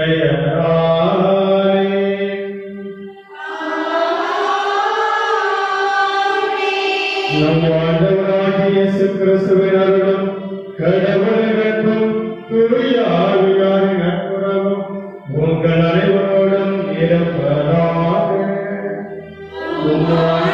நம் ஆண்டவராகிய இயேசு கிறிஸ்துவின் அருளும் கடவுளின் அன்பும் தூய ஆவியாரின் நட்புறவும் உங்கள் அனைவரோடும் இருப்பதாக உம்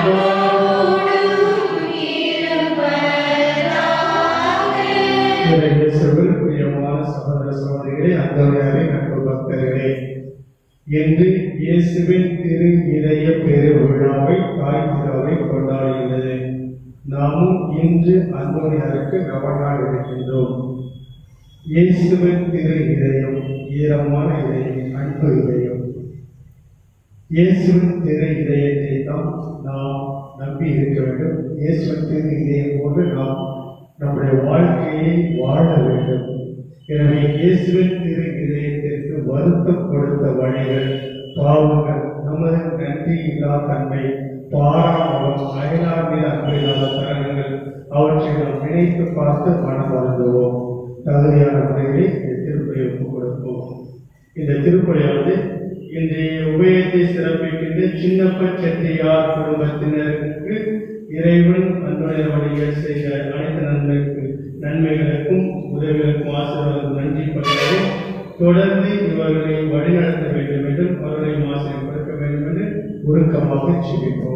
இயேசுவில் பிரியமான சகோதர சகோதரிகளே அந்தவர்களே நட்பு பக்தர்களே இன்று இயேசுவின் திரு இதய பெரு விழாவை தாய் திருவை கொண்டாடுகிறது நாமும் இன்று அந்தோனியாருக்கு நவநாள் இருக்கின்றோம் இயேசுவின் திரு இதயம் ஈரமான இதயம் அன்பு இதயம் இயேசுவின் திரு இதயத்தை தான் நாம் நம்பி இருக்க வேண்டும் இயேசுவின் திரு இதயம் போன்று நாம் நம்முடைய வாழ்க்கையை வாழ வேண்டும் எனவே இயேசுவின் திரு இதயத்திற்கு வருத்தம் கொடுத்த வழிகள் பாவங்கள் நமது நன்றி இல்லா தன்மை பாராமலம் அயலார் மீது அன்பில்லாத தருணங்கள் அவற்றை நாம் நினைத்து பார்த்து மனம் வருந்துவோம் தகுதியான முறைகளை இந்த திருப்பலி ஒப்புக் கொடுப்போம் இந்த திருப்பலியானது இன்றைய உபயத்தை சிறப்பிக்கின்ற சின்னப்ப செட்டியார் குடும்பத்தினருக்கு இறைவன் அன்புடைய வழிகள் செய்த அனைத்து நன்மைக்கு நன்மைகளுக்கும் உதவிகளுக்கும் ஆசீர்வாதம் நன்றி பகிர்ந்து தொடர்ந்து இவர்களை வழிநடத்த வேண்டும் என்றும் அவர்களை ஆசிரியம் கொடுக்க வேண்டும் என்று உருக்கமாக செபிப்போம்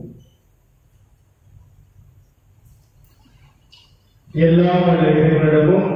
எல்லா வல்ல இறைவனிடமும்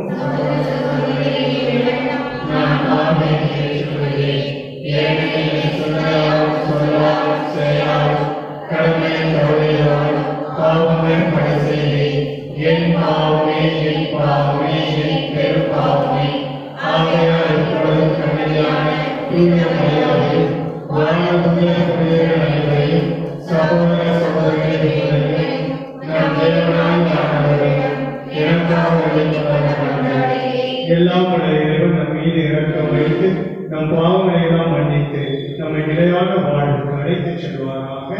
நான் பாவம் ஏற்றுக்கொள்கிறேன். ஏனெனில் சொல்லால், சொல்லால், செயலால், கடமை தவறினால் பாவமே படை செய்தேன். என் பாவமே, என் பாவமே, என் பெரும் பாவமே. ஆகையால் இப்பொழுது கண்ணியான தூய மரியாதை, வானத்துள்ள புனிதர்கள் அனைவரையும், சகோதர சகோதரிகளையும் நம் தேவனாய் ஆண்டவரையும் எனக்காக வேண்டிக் எல்லாம் உள்ள இறைவன் நம் மீது இறக்கம் வைத்து நம் பாவங்களை எல்லாம் மன்னித்து நம்மை நிலையான வாழ்வுக்கு அழைத்துச் செல்வாராக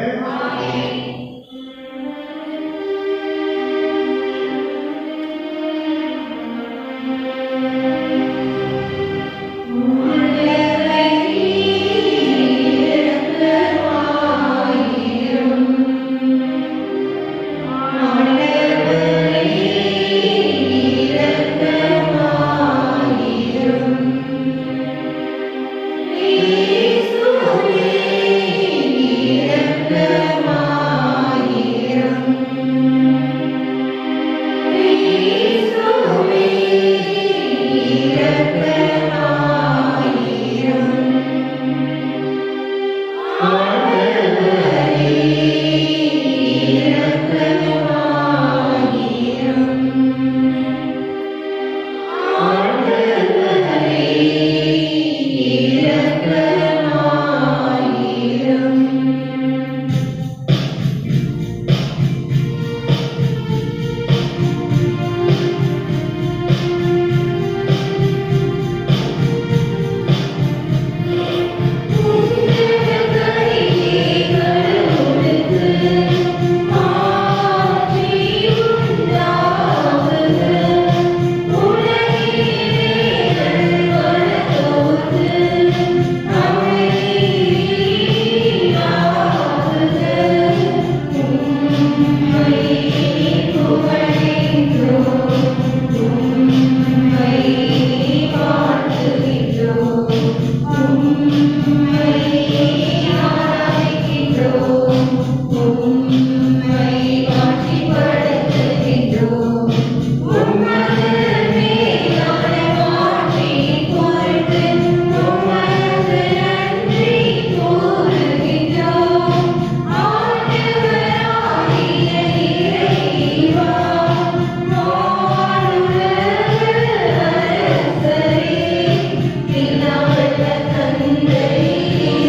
தந்தை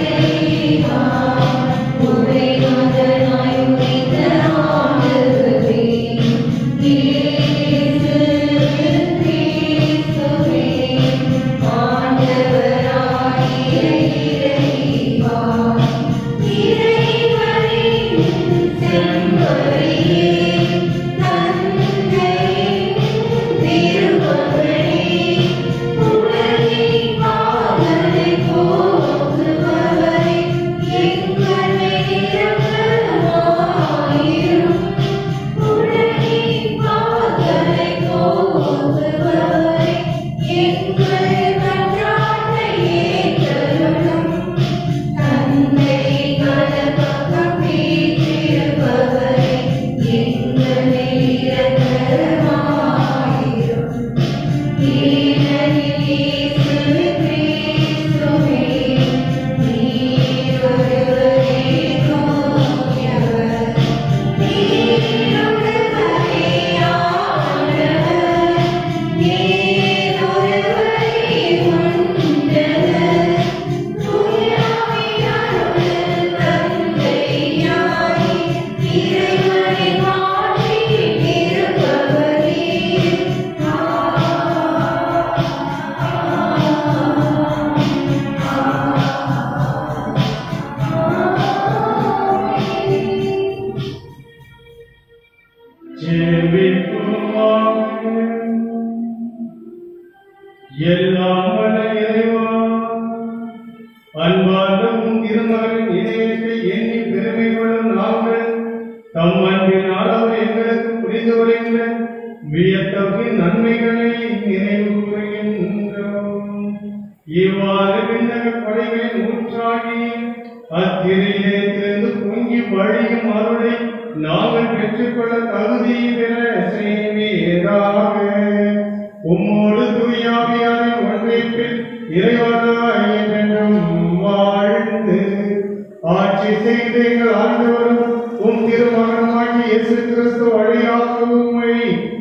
எல்லாம் வல்ல இறைவா அன்பார்ந்த உம் திருமகனின் இதயத்தை எண்ணி பெருமை கொள்ளும் நாங்கள் தம் அன்பினால் அவர் எங்களுக்கு புரிந்து வருகின்ற வியத்தகு நன்மைகளை நினைவு கூறுகின்றோம் இவ்வாறு விண்ணக கொடைகளின் ஊற்றாகி அத்திரையிலிருந்து பொங்கி வழியும் அருளை நாங்கள் பெற்றுக்கொள்ள தகுதி பெற செய்வீராக உம்மோடு துணியாவியாரின் ஒன்றைப்பில் இறைவனாய் என்றென்றும் வாழ்ந்து ஆட்சி செய்து எங்கள் ஆண்டவரும் உம் திருமகனமாகி இயேசு கிறிஸ்து வழியாக உம்மை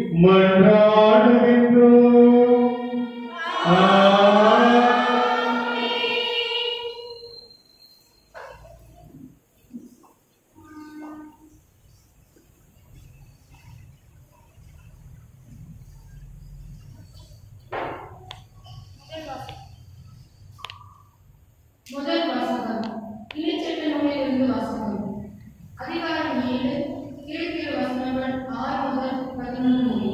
மன்றாடுகின்றோம் ஆமென். முதல் வாசகம் இணைச்சட்ட நூலிலிருந்து வாசகம் அதிகாரம் ஏழு கீழ்த்திரு வசனங்கள் ஆறு முதல் பதினொன்று முடிய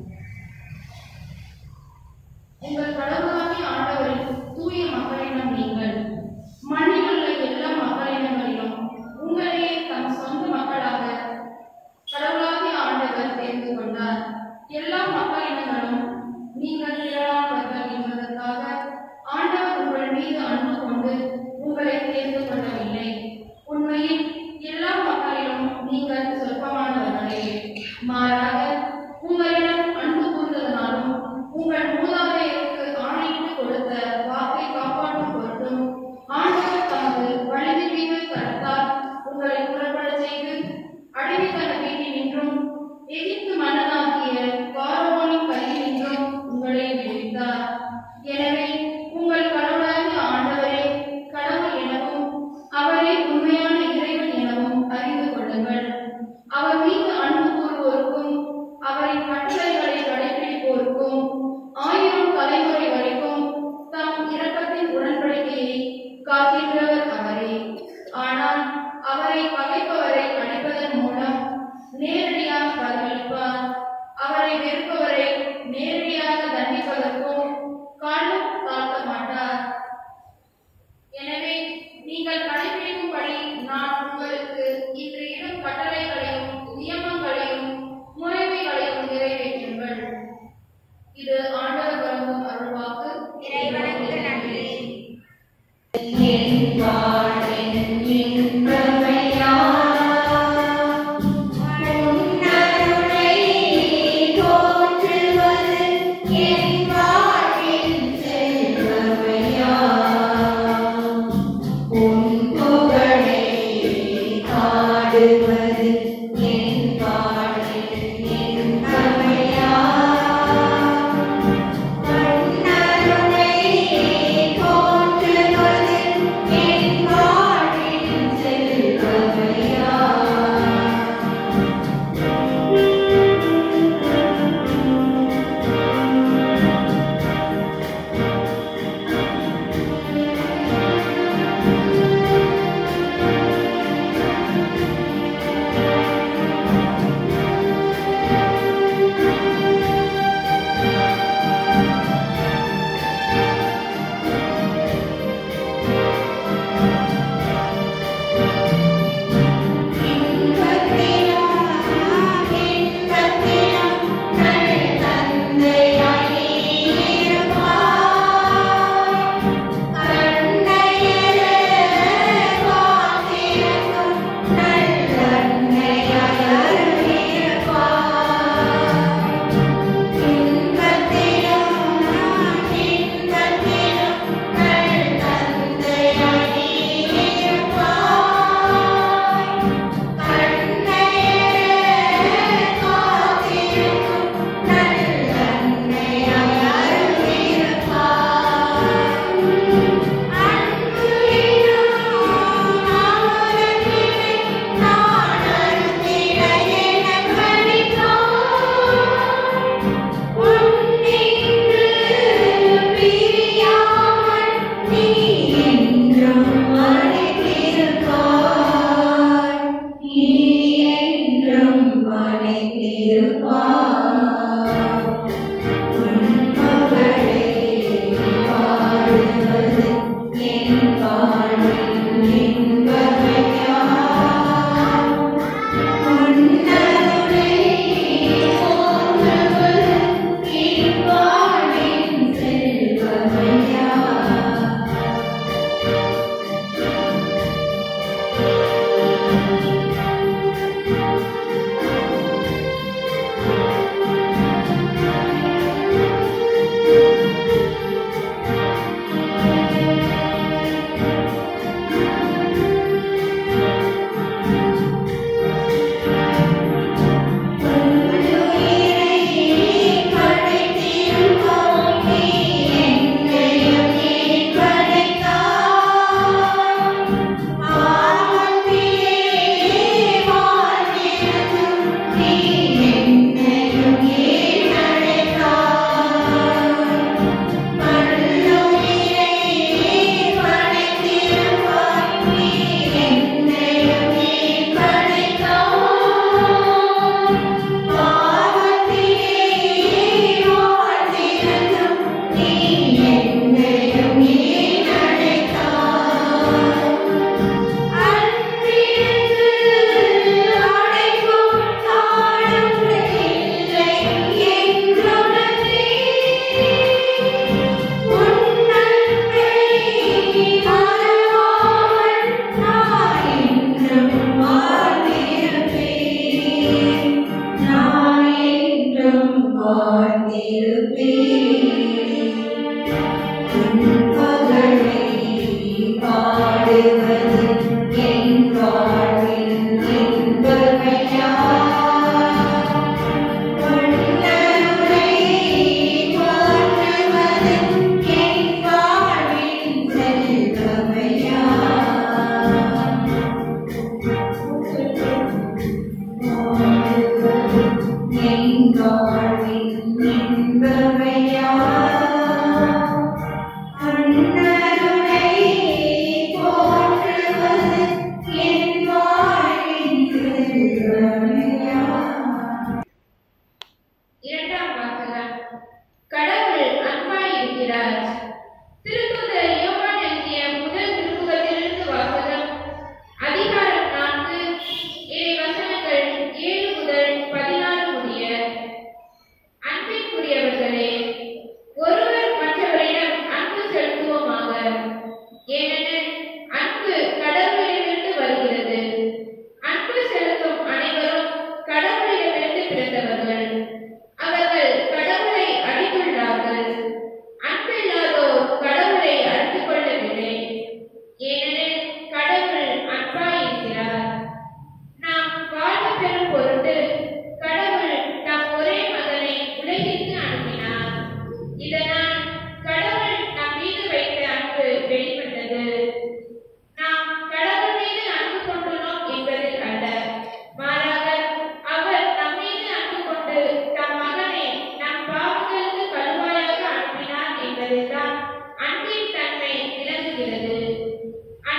உங்கள் கடவுளாகிய ஆண்டவரின் தூய மக்களிடம் நீங்கள் மண்ணில் உள்ள எல்லா மக்களிடங்களிலும் உங்களையே தம் சொந்த மக்களாக கடவுளாகிய ஆண்டவர் தேர்ந்து கொண்டார் எல்லா மக்களினங்களும் நீங்கள் திரளானவர்கள் என்பதற்காக ஆண்டவர் உங்கள் மீது அன்பு கொண்டு உங்களை தேர்ந்து கொள்ளவில்லை உண்மையில் எல்லா மக்களிலும் நீங்கள் சொற்பமானவர்களே மாறாக உங்களிடம் அன்பு கூர்ந்ததனாலும் உங்கள் மூதாதையருக்கு ஆணையிட்டு கொடுத்த வாக்கை காப்பாற்றும் பொருட்டும் ஆண்டவர் தமது வலிமை மீது கருத்தால் உங்களை புறப்பட செய்து அடிமைத்தன வீட்டினின்றும் எகிப்து மன்னனாகிய பார்வோனின் கையினின்றும் உங்களை விடுவித்தார் எனவே உங்கள் கடவுளாகிய ஆண்டவரே கடவுள் எனவும் அவரே உண்மையான இறைவன் எனவும் அறிந்து கொள்ளுங்கள் அவர் மீது அன்பு கூறுவோருக்கும் அவரின் கட்டளைகளை கடைபிடிப்போருக்கும் ஆயிரம் தலைமுறை வரைக்கும் தம் இரக்கத்தின் உடன்படிக்கையை காக்கின்றவர் அவரே ஆனால் அவரை பகைப்பவரை அழிப்பதன் மூலம் நேரடியாக பதிலளிப்பார் அவரை வெறுப்பவரை நேரடியாக தண்டிப்பதற்கும் காலம் தாழ்த்த மாட்டார் எனவே நீங்கள் கடைபிடிக்கும்படி நான் உங்களுக்கு இன்று இடும் கட்டளைகளையும் நியமங்களையும் முறைமைகளையும் நிறைவேற்றுங்கள் இது ஆண்டவர் வழங்கும் அருள்வாக்கு இறைவனுக்கு நன்றி. போற்றுவது இரண்டாம் வாசகம் கடவுள் அன்பாய் இருக்கிறார் திருத்துதர் யோவான் எழுதிய முதல் திருமுகத்திலிருந்து வாசகம் அதிகாரம் நான்கு இறை வசனங்கள் ஏழு முதல் பதினாறு முடிய அன்பிற்குரியவர்களே ஒருவர் மற்றவரிடம் அன்பு செலுத்துவோமாக ஏனெனில் அன்பு கடவுளிடமிருந்து வருகிறது அன்பு செலுத்தும் அனைவரும் கடவுளிடமிருந்து பிறந்தவர்கள் அவர்கள் கடவுளை அறிந்துள்ளார்கள் அன்பில்லாதோர் கடவுளை அறிந்து கொள்ளவில்லை ஏனெனில் கடவுள் அன்பாயிருக்கிறார் நாம் வாழ பெறும் பொருட்டு கடவுள் தம் ஒரே மகனை உலகிற்கு அனுப்பினார் இதனால் கடவுள் நம் மீது வைத்த அன்பு வெளிப்பட்டது நாம் கடவுள் மீது அன்பு கொண்டுள்ளோம் என்பதில் அல்ல மாறாக அவர் நம் மீது அன்பு கொண்டு தம் மகனை நம் பாவங்களுக்கு கழுவாயாக அனுப்பினார் என்பதில்தான் அன்பின் தன்மை விளங்குகிறது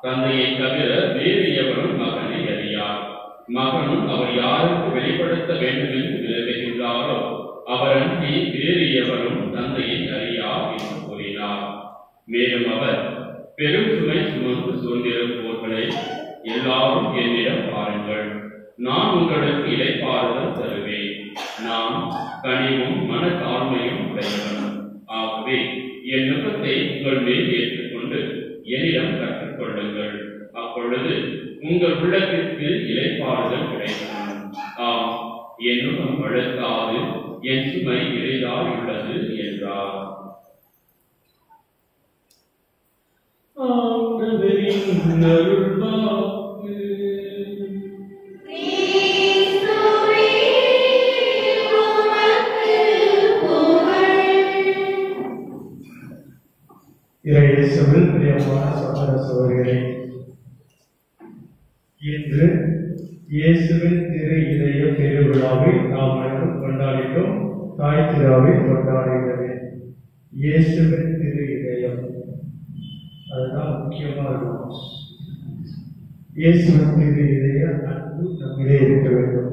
தந்தையை தவிர வேறு எவரும் மகனை அறியார் மகனும் அவர் யாருக்கு வெளிப்படுத்த வேண்டும் என்று விரும்புகின்றாரோ அவரன்றி வேறு எவரும் தந்தையை அறியார் என்று கூறினார் மேலும் அவர் பெரும் சுமை சுமந்து சோர்ந்திருப்போர்களை எல்லாரும் என்னிடம் பாருங்கள் நான் உங்களுக்கு இளைப்பாறுதல் தருவேன் நான் கனிவும் மன தாழ்மையும் உடையவன் ஆகவே என் நுகத்தை உங்கள் மேல் ஏற்றுக்கொண்டு என்னிடம் கற்றுக்கொள்ளுங்கள் அப்பொழுது உங்கள் உள்ளத்திற்கு இளைப்பாறுதல் கிடைக்கும் ஆம் என் நுகம் வழுக்காது என் சுமை இறைதால் உள்ளது என்றார் ஆண்டவரின் அருள்வாக்கு கிறிஸ்துவே உமக்கு புகழ் இறையேசுவில் பிரியமான சகோதர சகோதரிகளே இன்று இயேசுவின் திரு இதய பெருவிழாவை நாம் அனைவரும் கொண்டாடிட்டோம் தாய் திருவிழாவை கொண்டாடுகிறது இயேசுவின் திரு இதயம் அதுதான் முக்கியமா இருக்கும் இயேசுவின் திரு இதய அன்பு நம்மிலே இருக்க வேண்டும்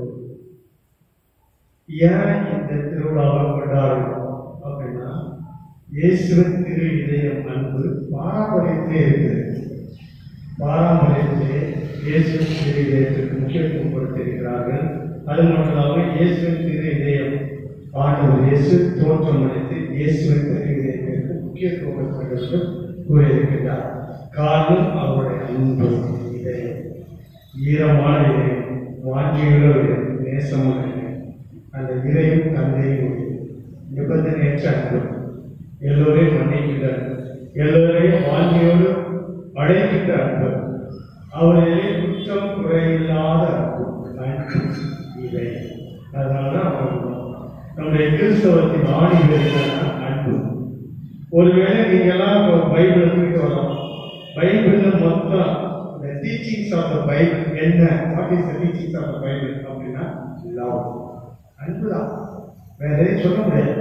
ஏன் இந்த திருவிழாவை கொண்டாடுறோம் அப்படின்னா இயேசுவின் திரு இதயம் அன்பு பாரம்பரியத்திலே இருக்குது பாரம்பரியத்திலே இயேசுவின் திரு இதயத்திற்கு முக்கியத்துவம் கொடுத்திருக்கிறார்கள் அது மட்டும் இல்லாமல் இயேசுவின் திரு இதயம் ஆண்டவர் இயேசு தோற்றம் அளித்து இயேசுவின் திரு இதயத்திற்கு முக்கியத்துவம் கொடுக்க வேண்டும் கூறியிருக்கிறார் காரணம் அவருடைய அன்பு இதயம் ஈரமான இதயம் வாஞ்சியுள்ள இதயம் நேசமான இதயம் அந்த இதயம் தந்தையும் நிபந்தனையற்ற அன்பு எல்லோரையும் மன்னிக்கின்ற எல்லோரையும் வாஞ்சியோடு அழைக்கின்ற அன்பு அவர்களிலே குற்றம் குறையில்லாத அன்பு அன்பு இதை அதனால அவர் நம்முடைய கிறிஸ்தவத்தின் ஆணிகள் என்னன்னா அன்பு ஒருவேளை நீங்க எல்லாம் இப்போ பைபிள் தூக்கிட்டு வரலாம் பைபிள்ல மொத்தம் இந்த டீச்சிங்ஸ் ஆஃப் த பைபிள் என்ன what is the teachings of the Bible அப்படின்னா லவ் அன்புதான் வேற எதையும் சொல்ல முடியாது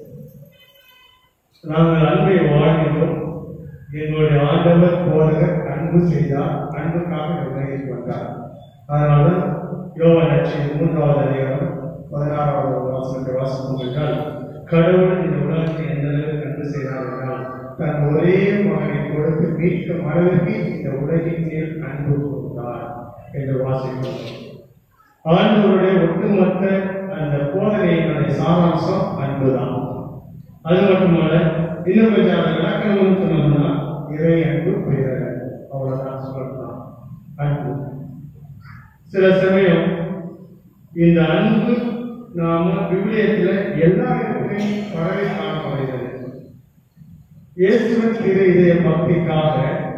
நாங்கள் அன்பை வாழ்கிறோம் எங்களுடைய ஆண்டவர் போதகர் அன்பு செய்தார் அன்புக்காக நிர்ணயித்து வந்தார் அதனால யோவான் நட்சத்திர மூன்றாவது அதிகாரம் பதினாறாவது வாசனத்தை வாசிப்போம் என்றால் கடவுள் இந்த உலகத்தை எந்த அளவுக்கு அன்பு செய்தார் என்றால் தன் ஒரே மகனை கொடுத்து மீட்கும் அளவிற்கு இந்த உலகின் மேல் அன்பு கொடுத்தார் என்று வாசிக்கிறோம் ஆண்டவருடைய ஒட்டுமொத்த அந்த போதனையினுடைய சாராம்சம் அன்புதான் அது மட்டுமல்ல இன்னும் கொஞ்சம் அதை விளக்கணும்னு சொன்னோம்னா இறை அன்பு பிறர் அன்பு. அவ்வளவுதான் சொல்லலாம் அன்பு சில சமயம் இந்த அன்பு நாம விவிலியத்துல எல்லா இடத்துலையும் பரவி காணப்படுகிறது இயேசுவின் திரு இதய பக்திக்காக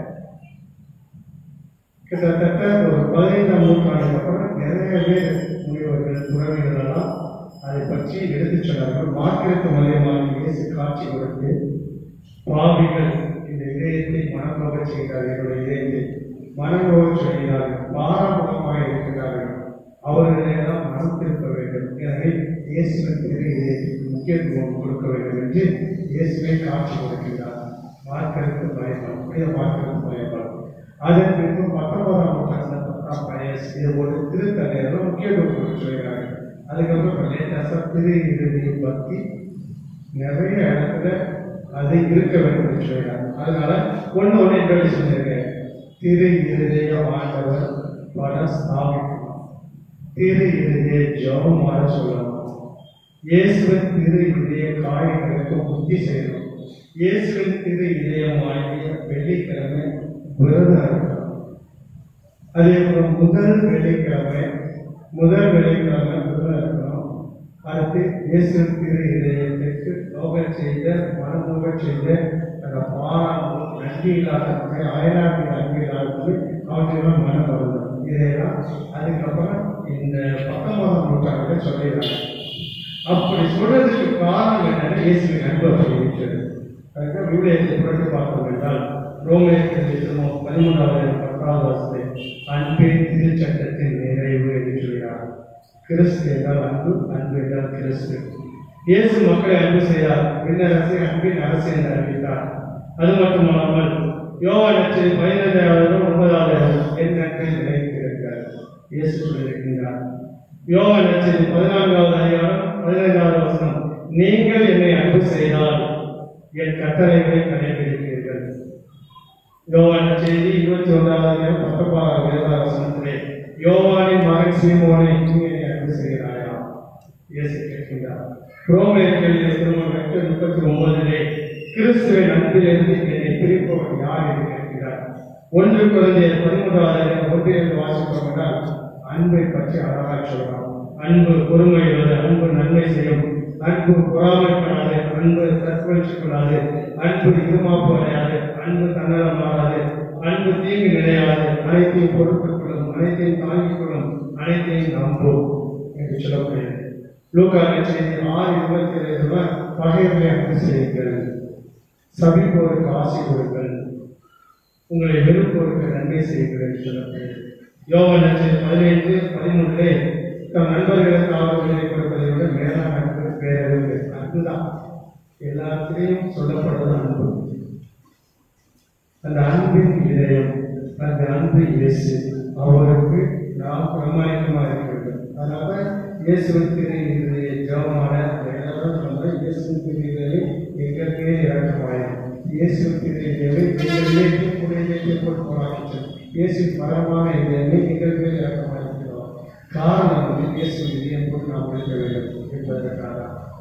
கிட்டத்தட்ட ஒரு பதினைந்தாம் நூற்றாண்டுக்கு அப்புறம் நிறைய பேர் முனிவர்கள் துறவிகள் எல்லாம் அதை பற்றி எடுத்துச் சொன்னார்கள் மாற்றிற்கு மலையமாக இயேசு காட்சி கொடுத்து பாவிகள் இந்த இதயத்தை மனநோக செய்கிறார்கள் என்னுடைய இதயத்தை மனநோக செய்கிறார்கள் பாரம்பரியமாக இருக்கிறார்கள் அவர்களெல்லாம் மனம் திருப்ப வேண்டும் எனவே இயேசுவின் திரு இதயத்திற்கு முக்கியத்துவம் கொடுக்க வேண்டும் என்று இயேசுவை காட்சி கொடுக்கிறார் பார்க்கறதுக்கு பயப்படும் புனித பார்க்கறதுக்கு பயப்படும் அதன் பின்பு பத்தொன்பதாம் நூற்றாண்டு பத்தாம் பழைய இது ஒரு திருத்தலையெல்லாம் முக்கியத்துவம் கொடுத்து சொல்கிறார்கள் அதுக்கப்புறம் லேட்டஸ்டாக திரு இறுதி பக்தி நிறைய இடத்துல அது இருக்க வேண்டும் என்று சொல்கிறார் அதனால ஒன்று ஒன்று எப்படி சொல்லியிருக்கேன் திரு இருதய ஆண்டவர் பல ஸ்தாபிக்கணும் திரு இருதய ஜபமாக சொல்லணும் இயேசுவின் திரு இதய காரியங்களுக்கு புத்தி செய்யணும் இயேசுவின் திரு இதயமாகிய வெள்ளிக்கிழமை விரதம் இருக்கணும் அதே போல முதல் வெள்ளிக்கிழமை முதல் வெள்ளிக்கிழமை விரதம் இருக்கணும் அடுத்து இயேசு திரு இதயத்திற்கு நோக செய்த மனநோக செய்த அந்த பாராமல் நன்றி இல்லாத நம்மை அயலாண்மை அன்பு இல்லாதது அவற்றெல்லாம் மனம் வருது இதையெல்லாம் அதுக்கப்புறம் இந்த பத்தொன்பதாம் நூற்றாண்டுல சொல்லிடுறாங்க அப்படி சொல்றதுக்கு காரணம் என்னன்னா இயேசுவின் அன்பு அப்படி இருக்கிறது அதுக்கு விவிலியத்தை புரட்டி பார்த்தோம் என்றால் ரோமியத்தில் பதிமூன்றாவது பத்தாவது வருஷத்தை அன்பின் திருச்சட்டத்தின் நிறைவு என்று சொல்கிறார் கிறிஸ்து என்றால் அன்பு அன்பு என்றால் கிறிஸ்து இயேசு மக்களை அன்பு செய்தார் விண்ணரசை அன்பின் அரசு என்று அறிவித்தார் அது மட்டுமல்லாமல் யோகா நட்சத்திர பதினைந்தாவது ஒன்பதாவது யோவான் நட்சத்திர பதினான்காவது அதிகாரம் பதினைந்தாவது வசனம் நீங்கள் என்னை அன்பு செய்தால் என் கட்டளைகளை கடைபிடிப்பீர்கள் யோவான் செய்தி இருபத்தி ஒன்றாவது அதிகாரம் பத்தொன்பதாவது வேதார வசனத்திலே யோவானின் மகன் சீமோனை நீ என்னை அன்பு செய்கிறாயா இயேசு கேட்கின்றார் ரோமேயர் எழுதிய திருமணம் எட்டு முப்பத்தி ஒன்பதிலே கிறிஸ்துவின் அன்பிலிருந்து என்னை பிரிப்பவன் யார் என்று கேட்கிறார் ஒன்று குழந்தைய பதிமூன்றாவது அதிகாரம் ஒன்றிலிருந்து வாசிப்போம் என்றால் அன்பை பற்றி அழகாக சொல்றார் அன்பு பொறுமையுள்ளது அன்பு நன்மை செய்யும் அன்பு பொறாமைப்படாது அன்பு தற்கொலைச்சு கொள்ளாது அன்பு இருமாப்பு அடையாது அன்பு தன்னலம் மாறாது அன்பு தீங்கு நிலையாது அனைத்தையும் பொறுத்துக் கொள்ளும் அனைத்தையும் தாங்கிக் கொள்ளும் அனைத்தையும் நம்பும் என்று சொல்லப்படுகிறது லூக்கா செய்தி ஆறு இருபத்தி ஏழு பகைவரை அன்பு செய்யுங்கள் சபிப்போருக்கு ஆசை கொடுங்கள் உங்களை வெறுப்போருக்கு நன்மை செய்யுங்கள் என்று சொல்லப்படுகிறது யோவான் நட்சத்திர பதினைந்து பதிமூன்றிலே தம் நண்பர்களுக்காக உயிரை கொடுப்பதை விட மேலான அன்பு வேறு அன்புதான் எல்லாத்திலையும் சொல்லப்படுவது அன்பு அந்த அன்பின் இதயம் அந்த அன்பு இயேசு அவருக்கு நாம் பிரமாணிக்கமா இருக்க வேண்டும் அதனால இயேசுவின் திருநீரை ஜெபமான எல்லாரும் நம்ம இயேசுவின் திருநீரை எங்களுக்கே இறக்கமாயும் இயேசுவின் திருநீரை எங்களிலே குறையிலே போராட்டம் இயேசுவின் பரமான இதயமே எங்களுக்கே இறக்கமாயிருக்கிறோம் காரணம் வந்து இயேசுவின் இதயம் போட்டு நாம் இருக்க வேண்டும் என்பதற்காக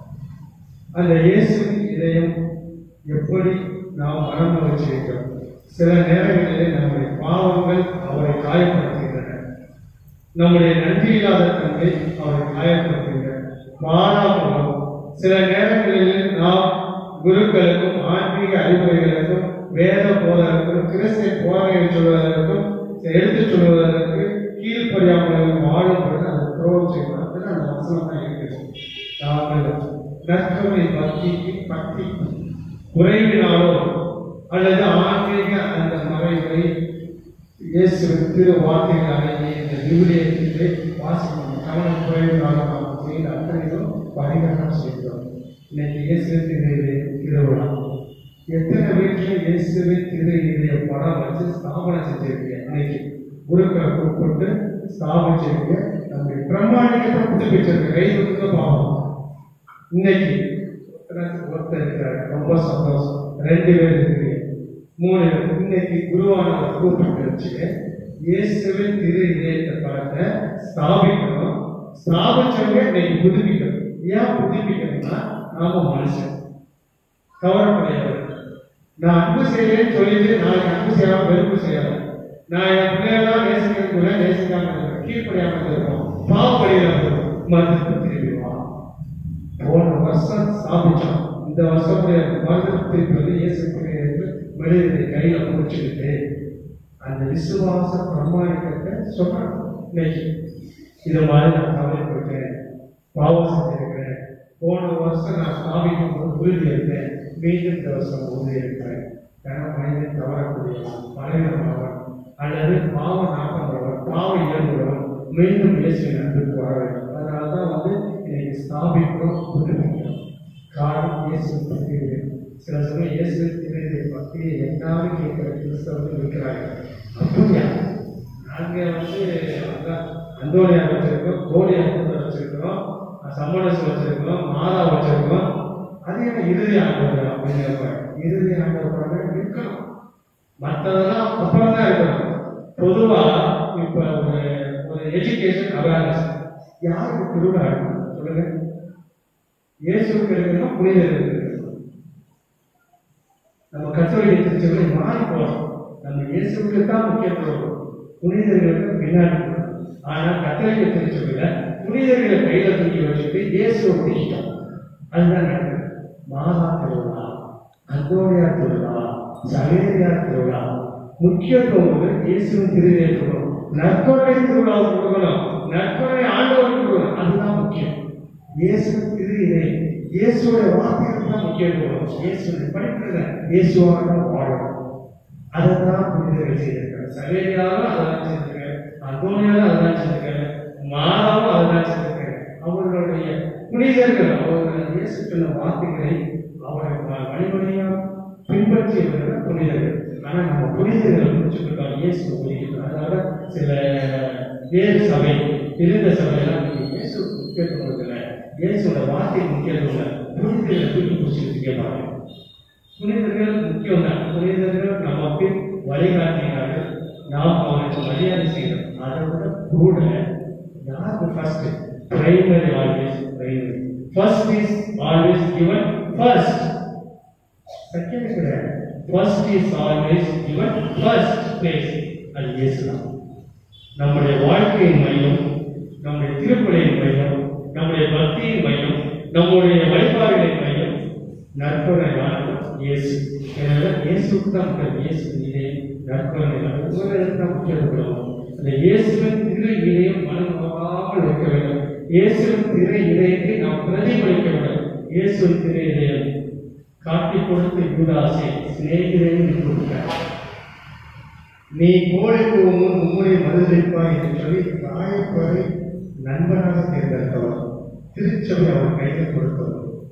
அந்த இயேசுவின் இதயம் எப்படி நாம் மனம் வச்சிருக்கிறோம் சில நேரங்களிலே நம்முடைய பாவங்கள் அவரை காயப்படுத்துகின்றன நம்முடைய நன்றியில்லாத தன்மை அவரை காயப்படுத்துகின்றன மாறாமல் சில நேரங்களில் நாம் குருக்களுக்கும் ஆன்மீக அறிவுரைகளுக்கும் வேத போதலுக்கும் கிறிஸ்தை போதனை சொல்வதற்கும் எடுத்துச் சொல்வதற்கு கீழ்ப்படியாமல் வாழும் பொழுது அந்த துரோகம் செய்யணும் அதுதான் அந்த வசனம் தான் இருக்குது நாங்கள் நற்கருணை பக்திக்கு பக்தி குறைவினாலோ அல்லது ஆன்மீக அந்த மறைவை இயேசுவின் திரு வார்த்தைகளாலேயே இந்த விவிலியத்திலே வாசிக்கணும் கவனம் குறைவினாலோ நாம் செய்த அத்தனையும் பரிகாரம் செய்கிறோம் இன்னைக்கு இயேசுவின் திரு திருவிழா எத்தனை வீட்டில் இயேசுவின் திரு இதய படம் வச்சு ஸ்தாபனம் செஞ்சிருக்கீங்க இன்னைக்கு குருக்களை கூப்பிட்டு ஸ்தாபிச்சிருக்க நம்முடைய பிரம்மாண்டத்தை புதுப்பிச்சிருக்க கை கொடுக்க பாவம் இன்னைக்கு ஒருத்தர் இருக்கிறார் ரொம்ப சந்தோஷம் ரெண்டு பேர் இருக்கிறீங்க மூணு பேர் இன்னைக்கு குருவானவர் கூப்பிட்டு வச்சு இயேசுவின் திரு இதயத்தை படத்தை ஸ்தாபிக்கணும் ஸ்தாபிச்சவங்க இன்னைக்கு புதுப்பிக்கணும் ஏன் புதுப்பிக்கணும்னா நாம மனுஷன் கவலைப்படையவர் நான் அன்பு செய்யறேன்னு சொல்லிட்டு நாளைக்கு அன்பு செய்யாம வெறுப்பு செய்யலாம் நான் என் பிள்ளையெல்லாம் நேசிக்கிறதுக்குள்ள நேசிக்காம இருக்கிறேன் கீழ்ப்படியாம இருக்கோம் பாவப்படியாக மருந்து திரும்பிடுவான் போன வருஷம் ஸ்தாபிச்சோம் இந்த வருஷம் மருந்து திருப்பி வந்து இயேசு என்று மனிதனை கையில முடிச்சுக்கிட்டு அந்த விசுவாச பிரமாணிக்கத்தை சொல்றாங்க இன்னைக்கு இது மாதிரி நான் கவலைப்பட்டேன் பாவம் செஞ்சிருக்கிறேன் போன வருஷம் நான் ஸ்தாபிக்கும் போது உறுதி எடுத்தேன் மீண்டும் இந்த வருஷம் உறுதி எடுக்கிறேன் ஏன்னா மனிதன் தவறக்கூடியவன் பலவீனமானவன் அல்லது பாவ நாட்டமுள்ளவன் பாவ இயல்புள்ளவன் மீண்டும் இயேசுவின் அன்புக்கு வர வேண்டும் அதனால தான் வந்து இன்னைக்கு ஸ்தாபிக்கிறோம் புதுப்பிக்கிறோம் காரணம் இயேசு பக்தி சில சமயம் இயேசு திருடைய பக்தியை எல்லாரும் கேட்கிற கிறிஸ்தவர்கள் இருக்கிறார்கள் அப்படியா நாங்க வந்து அதான் அந்தோனியா வச்சிருக்கோம் கோடியா வச்சிருக்கிறோம் சம்மனஸ் வச்சிருக்கோம் மாதா வச்சிருக்கோம் அது என்ன இறுதி ஆண்டவர் அப்படிங்கிறப்ப இறுதி ஆண்டவர் இருக்கணும் மற்றதெல்லாம் அப்புறம் தான் இருக்கணும் பொதுவா இப்ப ஒரு ஒரு எஜுகேஷன் அவேர்னஸ் யாருக்கு திருவிழா இருக்கணும் சொல்லுங்க இயேசுக்கு இருக்கணும் புனிதருக்கு இருக்கணும் நம்ம கத்தோலிக்க திருச்சபை மாறி போறோம் நம்ம இயேசுக்கு தான் முக்கியத்துவம் புனிதர்களுக்கு பின்னாடி போறோம். ஆனா கத்தோலிக்க திருச்சபையில புனிதர்களை கையில தூக்கி வச்சுட்டு இயேசுவோட இஷ்டம் அதுதான் நடக்குது மாதா திருவிழா அந்தோனியா திருவிழா சவேரியா திருவிழா முக்கியத்துவம் வந்து இயேசுவின் திருவிழா கொடுக்கணும் நற்கொடை திருவிழா கொடுக்கணும் நற்கொடை ஆண்டவருக்கு கொடுக்கணும் அதுதான் முக்கியம் இயேசு திருவிழை இயேசுவோட வார்த்தைகளுக்கு தான் முக்கியத்துவம் இயேசுடைய படிப்புல இயேசுவாக வாழணும் அதை தான் புனிதர்கள் செய்திருக்காங்க சவேரியாவும் அதான் செஞ்சிருக்காங்க அந்தோனியாவும் அதான் செஞ்சிருக்காங்க மாதாவும் அதான் செஞ்சிருக்காங்க அவர்களுடைய புனிதர்கள் அவர்கள் இயேசு சொன்ன வார்த்தைகளை அவர்கள் வழிமுறையா பின்பற்றியவர்கள் புனிதர்கள் ஆனா நம்ம புனிதர்கள் முடிச்சுக்கிட்டோம் இயேசு புரியுது அதனால சில வேறு சபை இருந்த சபையெல்லாம் இன்னைக்கு வார்த்தை முக்கியம் இல்லை புனிதர்களை தூக்கி பிடிச்சிட்டு இருக்க பாருங்க புனிதர்கள் முக்கியம் தான் புனிதர்கள் நமக்கு வழிகாட்டினார்கள் நாம் அவருக்கு மரியாதை செய்யணும் அதை விட கூட யாருக்கு first primary always primary first is always given first second கிடையாது first is always given first place அது இயேசுதான் நம்முடைய வாழ்க்கையின் மையம் நம்முடைய திருப்பலியின் மையம் நம்முடைய பக்தியின் மையம் நம்முடைய வழிபாடுகளின் மையம் நற்புறனான இயேசு எனவே இயேசுக்கு தான் முக்கியம். இயேசு இதே நற்புறனான ஒவ்வொரு இடத்துல முக்கியத்துவம் அந்த இயேசுவின் திரு இதயம் மனம் நோகாமல் இருக்க வேண்டும் இயேசுவின் திரு இதயத்தை நாம் பிரதிபலிக்க வேண்டும் இயேசுவின் திரு இதயம் காட்டி கொடுத்த யூதாசை சிநேகிதன் கொடுத்தார் நீ கோழிக்கு முன் உம்முடைய மறுதளிப்பாய் என்று சொல்லி ராயப்பரை நண்பனாக தேர்ந்தெடுத்தவர் திருச்சபை அவர் கையில் கொடுத்தவர்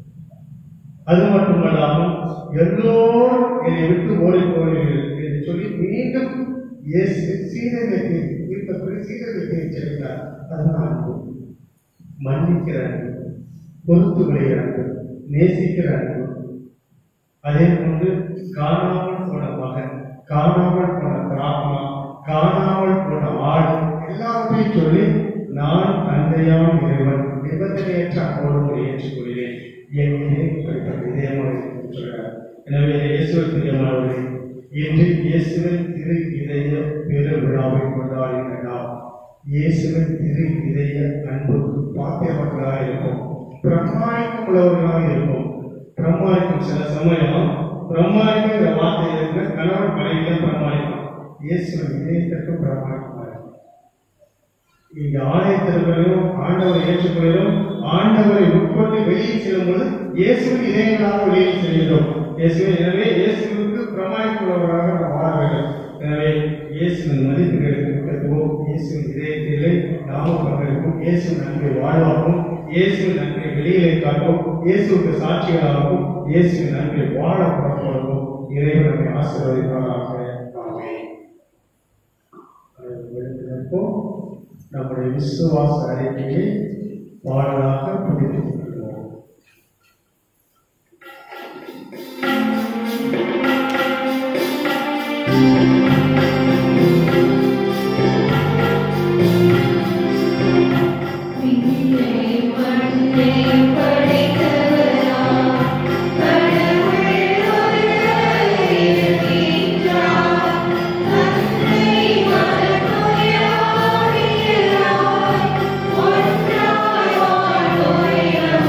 அது மட்டுமல்லாமல் எல்லோரும் என்னை விட்டு ஓடி போகிறீர்கள் என்று சொல்லி மீண்டும் இயேசு சீரகத்தை தீர்த்தப்படி சீரகத்தை எச்சரித்தார் அதுதான் அன்பு மன்னிக்கிற அன்பு பொறுத்து விளைகிற அன்பு நேசிக்கிற அன்பு அதே போன்று காணாமல் போன மகன் காணாமல் போன திராட்மா காணாமல் போன ஆடு எல்லாத்தையும் சொல்லி நான் தந்தையாம் இறைவன் நிபந்தனையற்ற அன்போடு ஏற்றுக்கொள்கிறேன் என் இதயம் இதயமாக சொல்கிறார் எனவே இயேசுவின் பிரியமானவர்களே இன்று இயேசுவின் திரு இதய பெரு விழாவை கொண்டாடுகிற நாம் இயேசுவின் திரு இதய அன்புக்கு பாத்தியவர்களாக இருக்கும் பிரமாணிக்கம் உள்ளவர்களாக இருக்கும் பிரமாணிக்கம் சில சமயம் பிரமாணிக்கிற வார்த்தை இருக்கிற கணவன் மனைவியில பிரமாணிக்கம் இயேசுவின் இதயத்திற்கு பிரமாணிக்கமாக இருக்கும் இங்க ஆலயத்திற்கும் ஆண்டவரை ஏற்றுக்கொள்கிறோம் ஆண்டவரை உட்கொண்டு வெளியே செல்லும்போது இயேசுவின் இதயங்களாக வெளியே செல்கிறோம் இயேசுவின் எனவே இயேசுவுக்கு பிரமாணிக்குள்ளவராக நாம் வாழ வேண்டும் எனவே இயேசுவின் மதிப்புகளுக்கு முக்கியத்துவம் இயேசுவின் இதயத்திலே நாமும் பங்கெடுக்கும் இயேசு நன்மை வாழ்வாக்கும் இயேசுவின் நன்மை வெளியிலே காட்டும் இயேசுக்கு சாட்சிகளாகவும் இயேசுவின் நன்மை வாழ புறப்படுவோம் இறைவன் நம்மை ஆசீர்வதிப்பாராக ஆமென் எடுத்திருப்போம் நம்முடைய விசுவாச அறிக்கையை பாடலாக புரிந்து கொள்வோம் விண்ணை மண்ணை படைத்தவராம் கடவுள் ஒருவர் இருக்கின்றார் தந்தை மகன் தூய ஆவியாய் ஒன்றாய் வாழ்வோரிடம்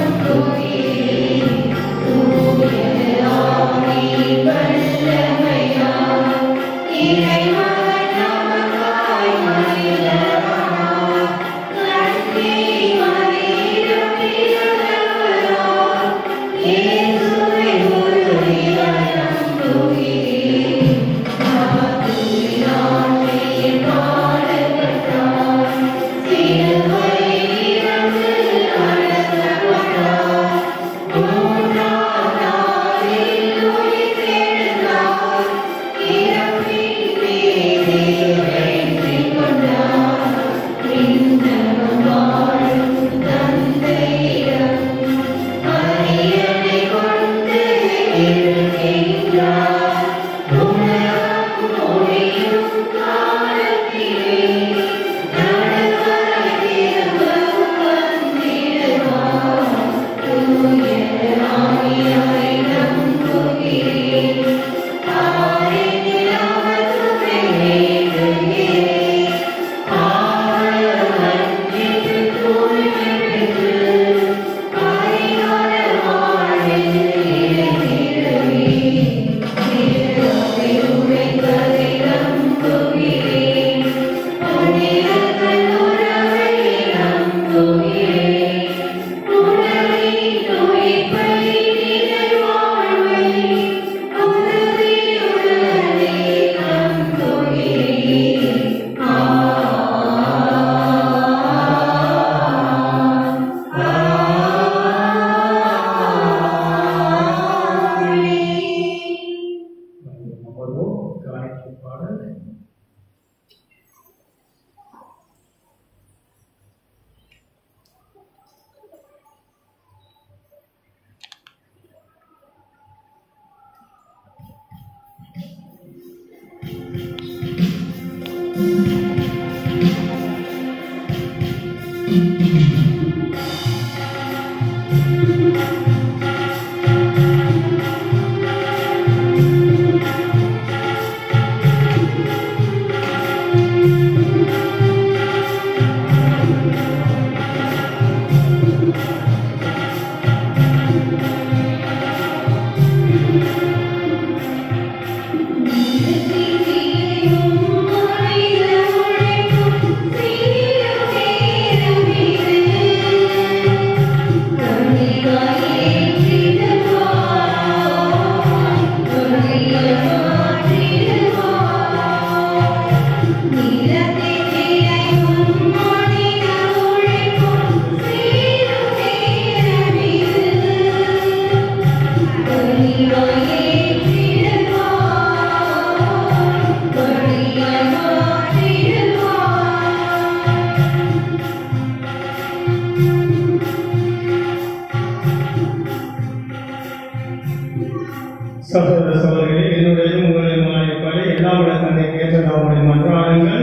சகோதர சகோதரிகளே என்னுடைய உங்களுடைய மாநிலப்படி எல்லாம் விட தந்தை கேட்ட நம்முடைய மன்றாடுங்கள்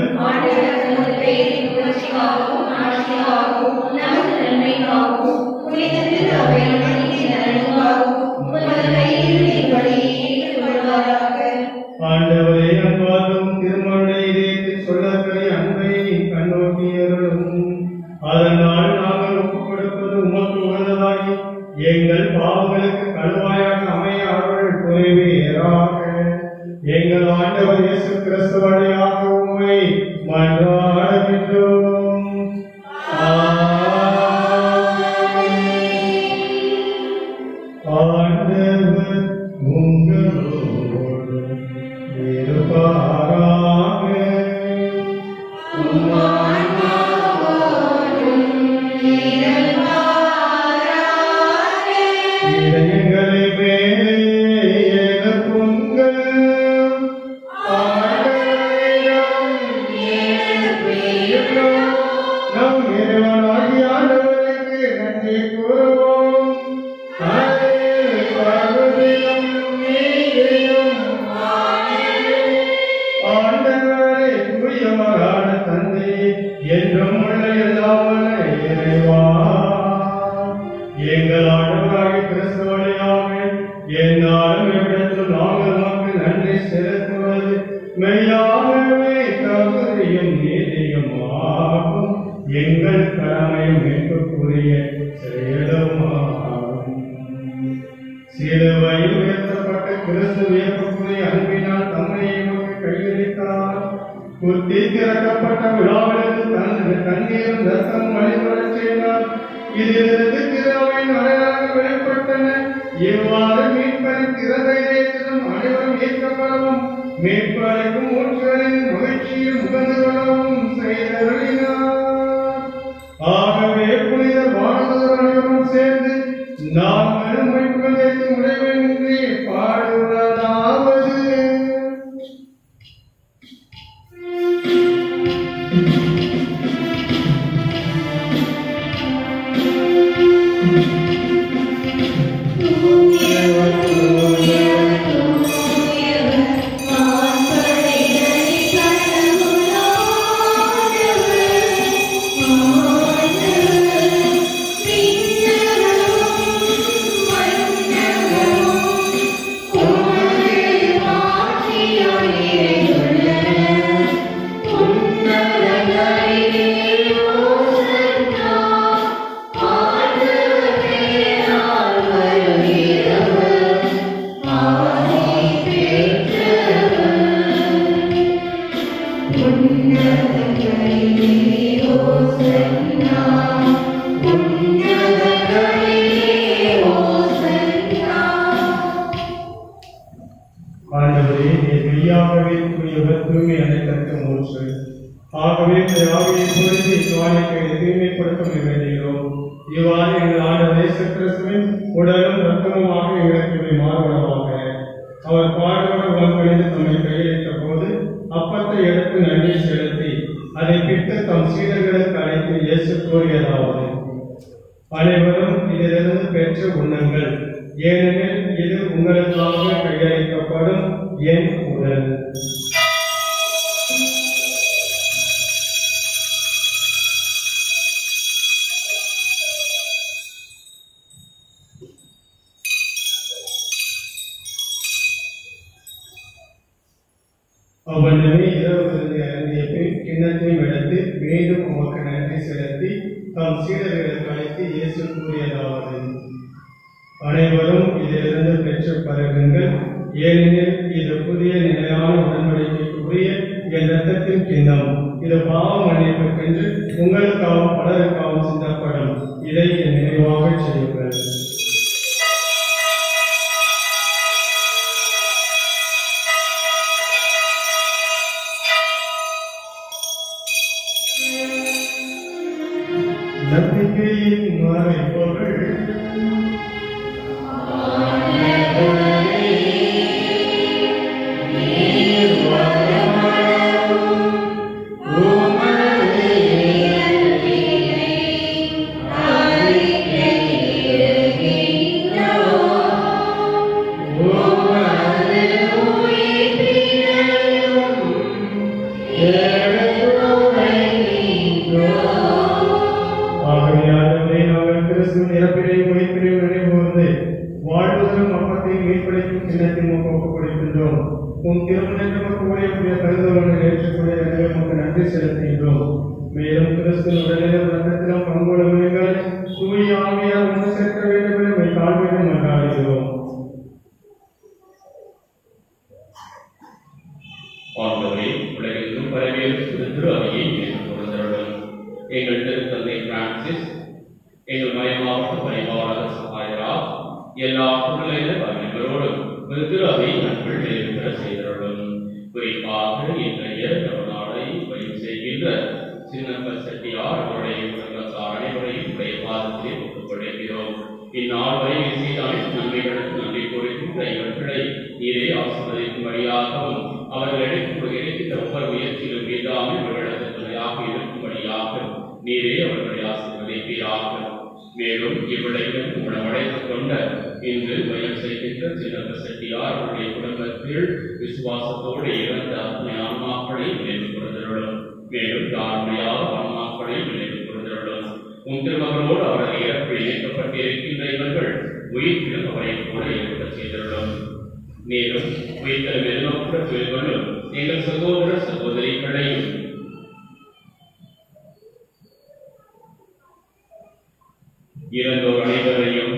ஆண்டவரே அன்பாலும் திருமணை இதயத்தில் சொல்லக்கரை அன்பை கண்ணோக்கியவர்களும் அதனால் நாங்கள் ஒப்புக் கொடுப்பது உமக்கு உகந்ததாகி எங்கள் பாவங்களுக்கு கல்வாயாக அமைய அவர்கள் துணைவியராக எங்கள் ஆண்டவர் இயேசு கிறிஸ்து வழியாக உம்மை மன்றாடுகின்றோம் ஆண்டவர் உங்களோடு இருப்பாராக இதயங்களை மேலே எழுப்புங்கள். ஆண்டவரிடம் எழுப்புங்கள். நம் இறைவனாகிய ஆண்டவருக்கு நன்றி கூறுவோம். அதில் பகுதியும் நீதியும் ஆகியவை. ஆண்டவரே தூயவரான தந்தை என்றும் உள்ள எல்லாவல்ல இறைவா எங்கள் ஆண்டவராகிய கிறிஸ்துவனையாக என்னாலும் எவ்விடத்திலும் நாங்கள் உமக்கு நன்றி செலுத்துவது மெய்யாகவே தகுதியும் நீதியும் ஆகும் எங்கள் கடமையும் மீட்புக்குரிய செயலுமாகும் சிலுவையில் உயர்த்தப்பட்ட கிறிஸ்து வியப்புக்குரிய அன்பினால் தம்மை எமக்கு கையளித்தார் குத்தி திறக்கப்பட்ட விழாவிலிருந்து தன் தண்ணீரும் ரத்தம் வழிபடச் செய்தார் இதிலிருந்து திருவையின் அடையாளங்கள் வெளிப்பட்டன இவ்வாறு மீட்பரின் திறந்த இதயத்திலும் அனைவரும் ஈர்க்கப்படவும் மீட்பரைக்கும் மூச்சுவரின் மகிழ்ச்சியில் முகந்து கொள்ளவும் செய்தருளினார் ஆகவே புனித வாழ்ந்தவர்களும் சேர்ந்து நாம் பெருமைக்கு முடிவின்றி பாடுவதாவது ஆண்டவரே நீ மெய்யாகவே தூயவர் தூய்மை அனைத்தற்கு மூன்று ஆகவே ஆவியை பொழுது இவ்வாழைக்கு தூய்மைப்படுத்த வேண்டுகிறோம் இவ்வாறு எங்கள் ஆண்டவர் இயேசு கிறிஸ்துவின் உடலும் ரத்தமுமாக எங்களுக்கு இவை மாறுபடமாக அவர் பாடுபட உலகணிந்து தம்மை கையளித்த போது அப்பத்தை எடுத்து நன்றி செலுத்தி அதை பிட்டு தம் சீடர்களுக்கு அழைத்து இயேசு கூறியதாவது அனைவரும் இதிலிருந்து பெற்று உண்ணுங்கள் ஏனெனில் இது உங்களுக்காக கையளிக்கப்படும் என் உடல் அவ்வண்ணமே இரவு விருந்து அருந்திய பின் கிண்ணத்தையும் எடுத்து மீண்டும் உமக்கு நன்றி செலுத்தி தம் சீடர்களுக்கு அழைத்து இயேசு கூறியதாவது அனைவரும் இதிலிருந்து பெற்று பருகுங்கள் ஏனெனில் இது புதிய நிலையான உடன்படிக்கைக்கு உரிய என் ரத்தத்தின் கிண்ணம் இது பாவ மன்னிப்புக்கென்று உங்களுக்காகவும் பலருக்காகவும் சிந்தப்படும் இதை என் நினைவாக செய்யுங்கள் நம்பிக்கையின் மறைபொருள் ஆகவே நாங்கள் கிறிஸ்துவின் இறப்பினை உயிர்ப்பினை நினைவுகூர்ந்து வாழ்வதலும் அப்பத்தை மீட்படைக்கும் சின்னத்தின் ஒப்பு கொடுக்கின்றோம் உன் திருமணத்தை நமக்கு உடைய கருதுகளை ஏற்றுக்கொள்ள எனவே உமக்கு நன்றி செலுத்துகின்றோம் மேலும் கிறிஸ்துவின் உடலிலும் ரத்தத்திலும் பங்குள்ள தூய ஆவியால் ஒன்று சேர்க்க வேண்டும் என தாழ்மையிலும் கொண்டாடுகிறோம் ஆண்டவரே உலகெங்கும் பரவியிருக்கும் திரு அவையை ஏற்றுக்கொள்கிறோம் எங்கள் திருத்தந்தை பிரான்சிஸ் எங்கள் மயமாவட்ட பரிவாளர் சகாயரா எல்லா புகழையில பகிர்ந்தரோடும் திரு அவை நண்பர்கள் இருக்கிற செய்தருடன் குறிப்பாக இன்றைய நவநாளை பதிவு செய்கின்ற சின்னப்ப செட்டியார் அவருடைய குடும்பத்தார் அனைவரையும் உடைய பாதத்திலே ஒப்புக்கொடுக்கிறோம் இந்நாள் வரை செய்தால் நன்மைகளுக்கு நன்றி கூறுகின்ற இவர்களை நீரே ஆசிர்வதிக்கும்படியாகவும் அவர்கள் எடுக்கும் எடுக்கின்ற ஒவ்வொரு முயற்சியிலும் மீதாமல் இவர்களது துணையாக இருக்கும்படியாக நீரே அவர்களை ஆசீர்வதிப்பீராக மேலும் இவ்விளையில் உணவடைத்துக் கொண்ட இன்று பயன் செய்கின்ற சின்னப்ப செட்டியார் அவருடைய குடும்பத்தில் விசுவாசத்தோடு இறந்த அத்தனை ஆன்மாக்களை நினைவு கூறுதலும் மேலும் தாழ்மையாக ஆன்மாக்களை நினைவு கூறுதலும் உன் திருமகனோடு அவரது இறப்பில் இணைக்கப்பட்டிருக்கின்ற இவர்கள் உயிர்ப்பிலும் அவரை கூட இருக்க செய்தருளும் மேலும் உயிர்த்தல் எல்லோருட பெருகளும் எங்கள் சகோதர சகோதரிகளையும் இறந்தோர் அனைவரையும்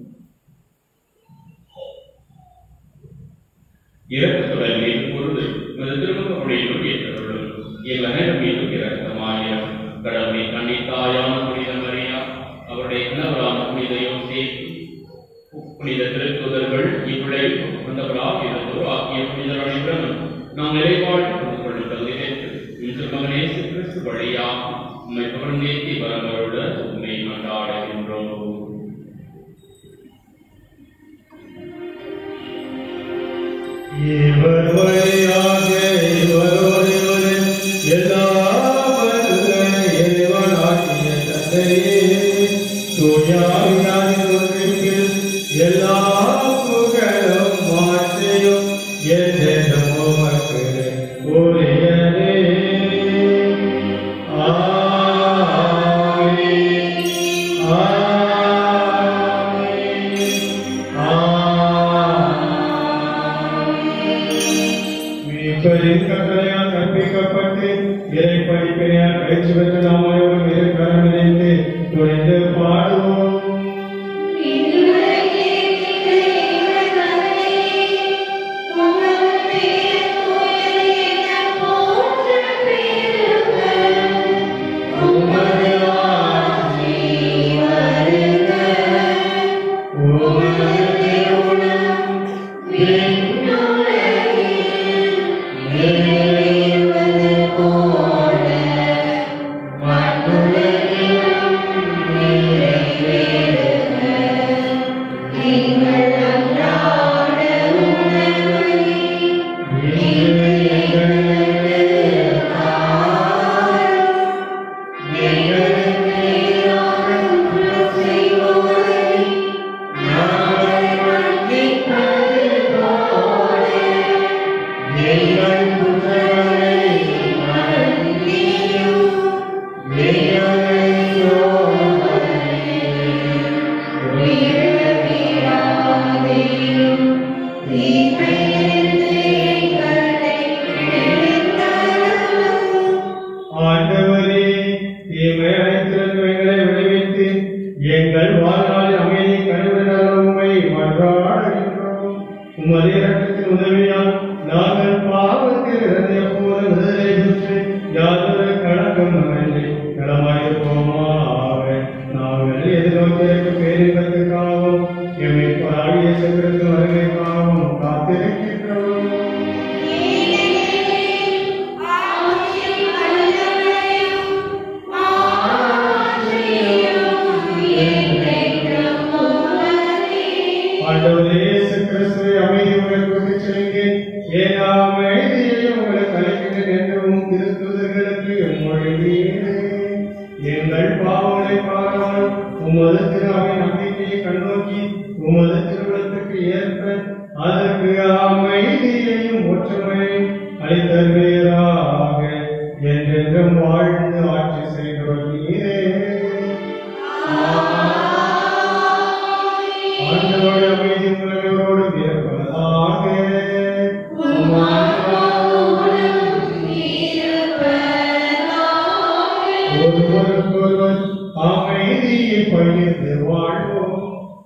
இறக்கத்துடன் மீது பொழுது உமது திருமுக மொழியிலும் ஏற்றருளும் எங்கள் அனைவர் மீதும் இறக்கமாயிரம் கடவுளை கண்ணித்தாயான புனித மரியா அவருடைய கணவரான புனித யோசே புனித திருத்துதர்கள் இவ்விளையில் வந்தவராக இருந்தோர் ஆகிய புனிதர் அனைவரும் நாம் நிறைவாழ்வு கொண்டு கொள்ளும் கல்வியேற்று இன்று மகனே கிறிஸ்து வழியாக உம்மை புகழ்ந்தேத்தி வரவரோட உண்மை கொண்டாடுகின்றோம் இவர் வழியாக இவரோடு இவர் எல்லாம் வல்ல இறைவனாகிய தந்தையே, தூயாவினாரின் ஒன்றிற்கில் எல்லா புகழும் மாட்சியும் என்றென்றும் உமக்கு உரியதே. ஆமென். மீட்பரின் கட்டளையால் கற்பிக்கப்பட்டு இறை படிப்பினையால் பயிற்சி பெற்ற நாம் அனைவரும் இறை கரம் இணைந்து துணிந்து பாடுவோம் உமது ஆட்சி வருக. உமது திருவுளம் விண்ணுலகில் நிறைவேறுவது போல மண்ணுலகிலும் திருத்துதர்களுக்கு மொழிவீரே எங்கள் பாவங்களை பாராமல் உமது திருவை நம்பிக்கையை கண்ணோக்கி உமது திருவிழத்துக்கு ஏற்ப அதற்கு அமைதியையும் ஒற்றுமையும் அளித்தருவீராக என்றென்றும் வாழ்ந்து ஆட்சி செய்தவர்களே ஆண்டவருடைய அமைதி உங்களோடு இருப்பதாக ஒருவருக்கொருவர் அமைதியை பகிர்ந்து வாழ்வோம்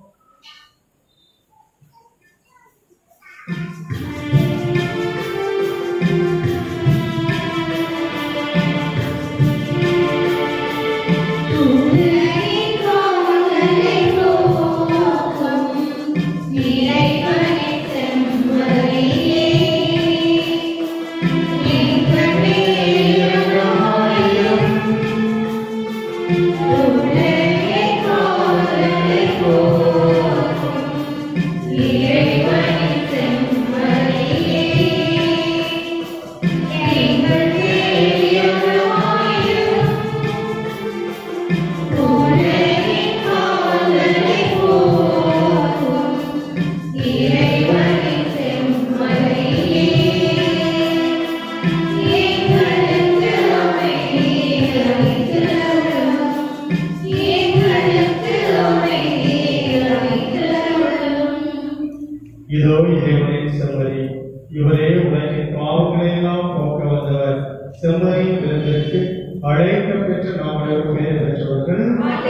இதோ இறைவனின் செம்மறி இவரே உலகின் பாவங்களை எல்லாம் போக்க வந்தவர் செம்மறியின் விருந்திற்கு அழைக்க பெற்று நாம் அனைவரும் பெயர் பெற்றவர்கள்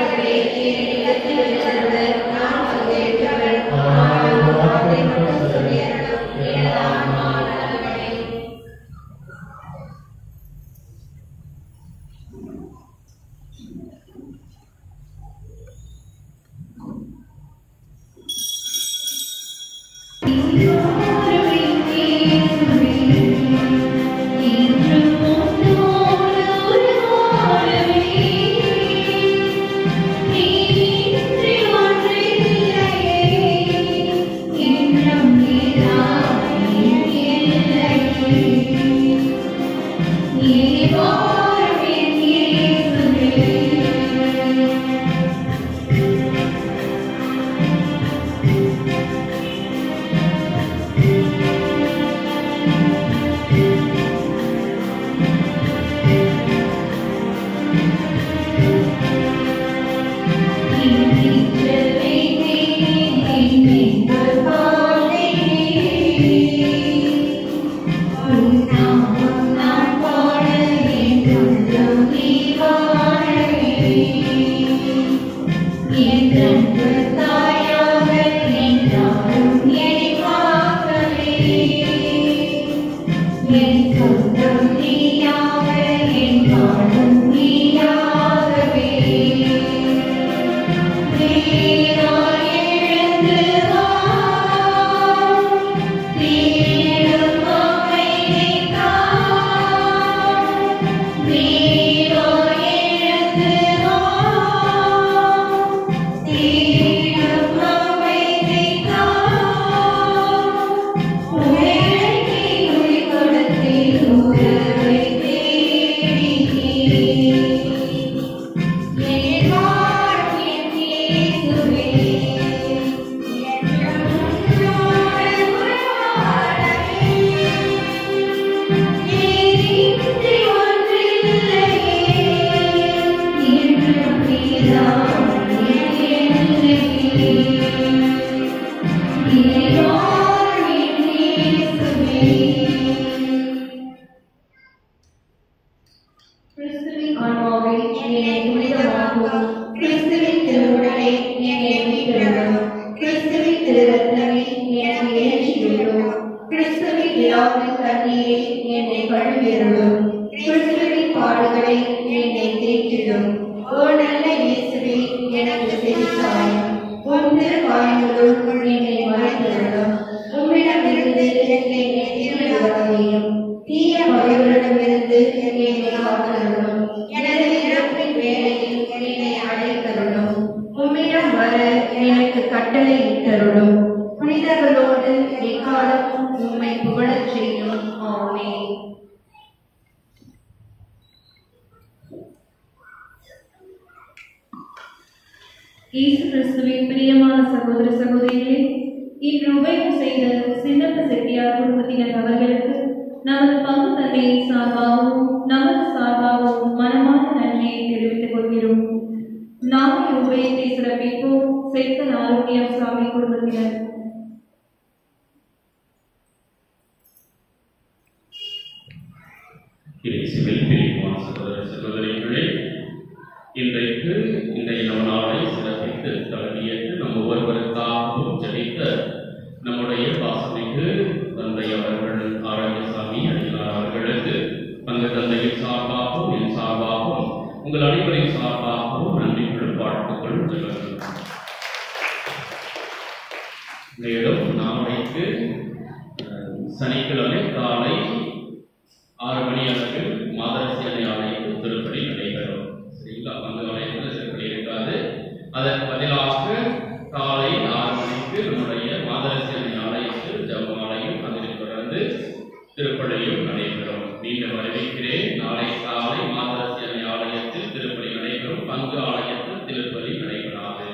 கிறிஸ்துவின் ஆன்மாவை என்னை புனிதமாக்கும் கிறிஸ்துவின் திருவுடலை என்னை மீட்டெழும் கிறிஸ்துவின் திருரத்தனை என்னை ஏற்றிவிடும் கிறிஸ்துவின் விழாவின் தண்ணீரை என்னை கழுவியருளும் கிறிஸ்துவின் பாடுகளை என்னை தேற்றிடும் ஓ நல்ல இயேசுவே எனக்கு செவிசாயும் உன் திருக்காயங்களுள் என்னை மறைந்தருளும் உம்மிடமிருந்து என்னை திருவிழாவையும் தீய வகைகளிடமிருந்து என்னை காத்தருளும் எனது இறப்பின் வேளையில் என்னை அழைத்தருளும் உம்மிடம் வர எனக்கு கட்டளை இட்டருளும் புனிதர்களோடு எக்காலமும் உம்மை புகழச் செய்யும் ஆமென் இயேசு கிறிஸ்துவின் பிரியமான சகோதர சகோதரிகளே இன்று உபயம் செய்த சின்னப்ப செட்டியார் குடும்பத்தினர் அவர்களுக்கு நமது பங்கு தந்தையின் சார்பாகவும் நமது சார்பாகவும் மனமான நன்றியை தெரிவித்துக் கொள்கிறோம் நாளை உபயத்தை சிறப்பிப்போம் செல்வன் ஆரோக்கியம் சாமி குடும்பத்தினர் இயேசுவில் பிரியமான சகோதர சகோதரிகளே இன்றைக்கு இன்றைய நம் நாளை சிறப்பித்து தலைமையேற்று நம் ஒவ்வொருவருக்காகவும் ஜெபித்த நம்முடைய பாசமிகு தந்தை அவர்கள் ஆரோக்கியசாமி அடிகளார் அவர்களுக்கு பங்கு தந்தையின் சார்பாகவும் என் சார்பாகவும் உங்கள் அனைவரின் சார்பாகவும் நன்றிகளும் வாழ்த்துக்களும் தெரிவிக்கிறேன் மேலும் நாளைக்கு அஹ், சனிக்கிழமை காலை ஆறு மணி அளவில் மாதரசியனை ஆலயத்தில் திருப்பலி நடைபெறும் சரிங்களா அந்த ஆலயத்தில் திருப்பலி இருக்காது அதற்கு பதிலாக காலை ஆறு மணிக்கு நம்முடைய மாதரசியனை ஆலயத்தில் ஜபமாலையும் அதில் தொடர்ந்து திருப்பலியும் நடைபெறும் மீண்டும் அறிவிக்கிறேன் நாளை காலை மாதரசியனை ஆலயத்தில் திருப்பலி நடைபெறும் பங்கு ஆலயத்தில் திருப்பலி நடைபெறாது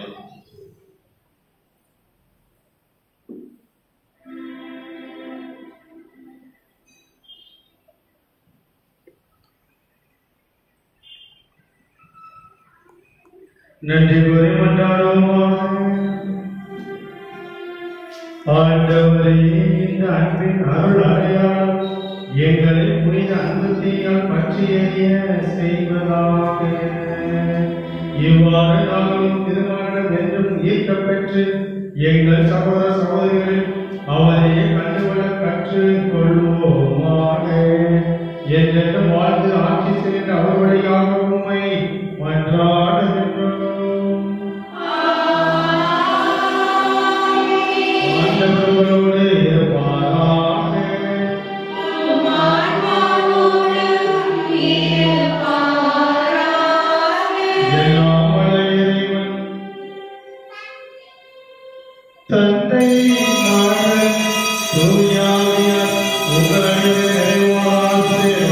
நன்றி கூறி மன்றாடுவோமாக ஆண்டவரே இந்த அன்பின் அருள் அடையாளம் எங்களை புனித அன்புத்தீயால் பற்றி எறிய செய்வதாக இவ்வாறு நாங்களும் திருமணம் என்றும் ஈர்க்கப்பெற்று எங்கள் சகோதர சகோதரிகள் அவரையே கண்டுகொள்ள கற்றுக் கொள்வோமாக என்றென்றும் வாழ்ந்து ஆட்சி செய்கின்ற அவர் வழியாக உண்மை மன்றாடுகின்றோம் ஆண்டவரோடு இருப்பாராக எல்லாம் வல்ல இறைவன் தந்தை மகன் தூயாவியார் உங்களை நிறைவாக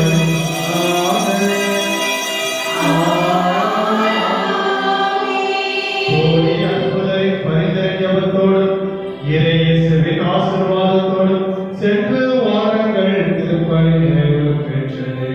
கோடி அற்புதரின் பரிந்தறிஞவத்தோடும் இறையேசுவின் ஆசீர்வாதத்தோடும் சென்று வாரங்கள் திருப்பலி நிறைவு பெற்றது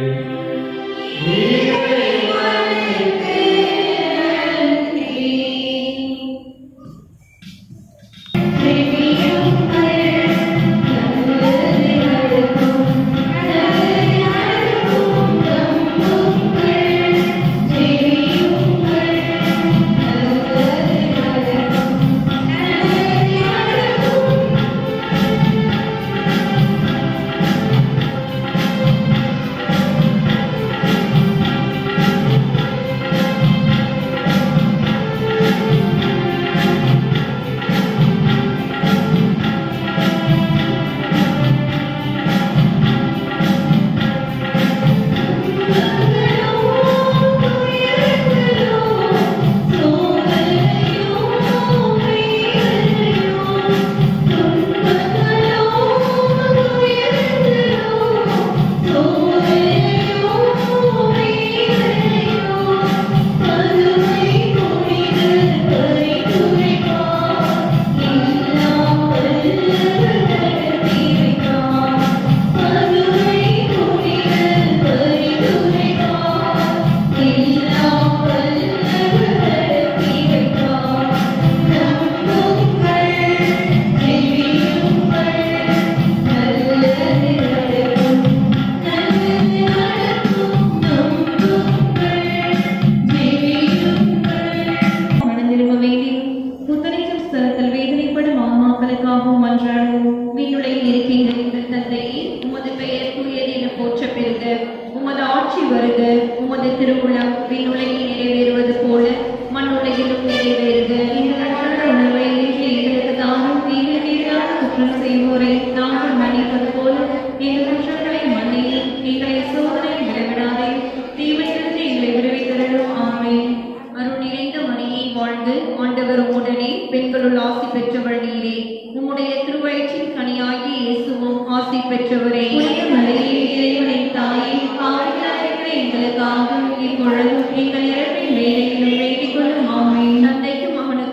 மனந்திரும்ப வேண்டி புத்தனைக்கும் ஸ்தலத்தில் வேதனைப்படும் ஆன்மாக்களுக்காகவும் மன்றாடுவோம் வீடுகளில் இருக்கின்ற எங்கள் தந்தையே உமது பெயர் தூயது என போற்ற பெறுக உமது ஆட்சி வருக உமது திருவுளம் விண்ணுலகில் நிறைவேறுவது போல மண்ணுலகிலும் நிறைவேறுக எங்கள் அன்றாட உணவை இன்று எங்களுக்கு தானும் எங்களுக்கு எதிராக குற்றம் செய்வோரை நாங்கள் மன்னிப்பது போல எங்கள் குற்றங்களை மன்னியும் எங்களை சோதனை விடவிடாதே தீமையிலிருந்து எங்களை விடுவித்தரலும் ஆமென் அருள் நிறைந்த மணியை வாழ்ந்து ஆண்டவர் உடனே பெண்களுள் ஆசி பெற்றவள் நீரே உம்முடைய திருவயிற்றின் கனியாகி இயேசுவும் ஆசி பெற்றவரே மலையே இறைவனின் தாயே பாவிகளாயிருக்கிற எங்களுக்காக இப்பொழுதும் எங்கள் இறப்பின் வேலையிலும் வேண்டிக் கொள்ளும் ஆமை தந்தைக்கும் மகனுக்கும்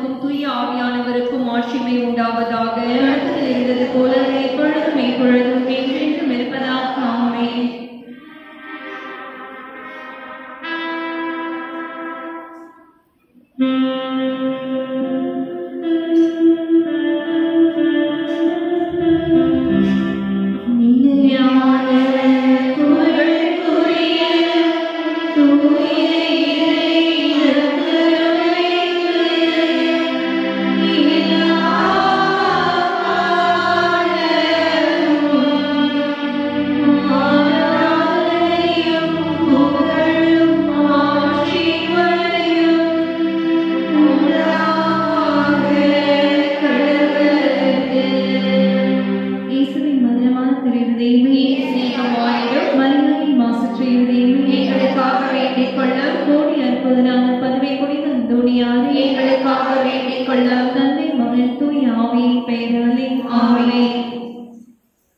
உண்டாவதாக அடுத்தது இருந்தது போல எப்பொழுதும் எப்பொழுதும் என்றென்றும் இருப்பதாக ஆமென் நிலையான புகழுக்குரிய தூய இயேசுவின் மதுரமான திருதேவி சிநேகமாயிரும் மரியாதை மாசற்ற இருதயமே எங்களுக்காக வேண்டிக் கொள்ளும் கோடி அற்புதனான பதவி குடிந்த தோணியாரே எங்களுக்காக வேண்டிக் கொள்ளும் தந்தை மகன் தூய் ஆவியின் பெயராலே ஆமென்.